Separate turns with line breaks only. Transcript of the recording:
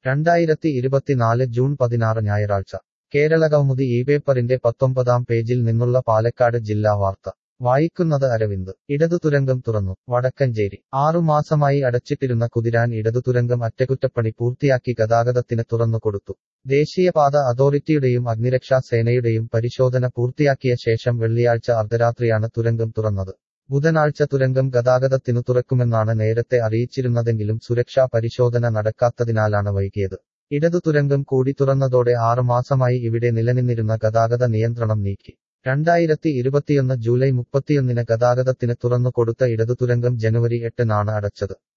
രണ്ടായിരത്തി ഇരുപത്തിനാല് ജൂൺ പതിനാറ് ഞായറാഴ്ച കേരളകൗമുദി ഈ പേപ്പറിന്റെ പത്തൊമ്പതാം പേജിൽ നിന്നുള്ള പാലക്കാട് ജില്ലാ വാർത്ത വായിക്കുന്നത് അരവിന്ദ് ഇടതുതുരങ്കം തുറന്നു വടക്കഞ്ചേരി ആറുമാസമായി അടച്ചിട്ടിരുന്ന കുതിരാൻ ഇടതുതുരങ്കം അറ്റകുറ്റപ്പണി പൂർത്തിയാക്കി ഗതാഗതത്തിന് തുറന്നുകൊടുത്തു ദേശീയപാത അതോറിറ്റിയുടെയും അഗ്നിരക്ഷാ സേനയുടെയും പരിശോധന പൂർത്തിയാക്കിയ ശേഷം വെള്ളിയാഴ്ച അർദ്ധരാത്രിയാണ് തുരങ്കം തുറന്നത് ബുധനാഴ്ച തുരങ്കം ഗതാഗതത്തിനു തുറക്കുമെന്നാണ് നേരത്തെ അറിയിച്ചിരുന്നതെങ്കിലും സുരക്ഷാ പരിശോധന നടക്കാത്തതിനാലാണ് വൈകിയത് ഇടതു തുരങ്കം കൂടി തുറന്നതോടെ ആറുമാസമായി ഇവിടെ നിലനിന്നിരുന്ന ഗതാഗത നിയന്ത്രണം നീക്കി രണ്ടായിരത്തി ഇരുപത്തിയൊന്ന് ജൂലൈ മുപ്പത്തിയൊന്നിന് ഗതാഗതത്തിന് തുറന്നു കൊടുത്ത ഇടതു തുരങ്കം ജനുവരി എട്ടിനാണ് അടച്ചത്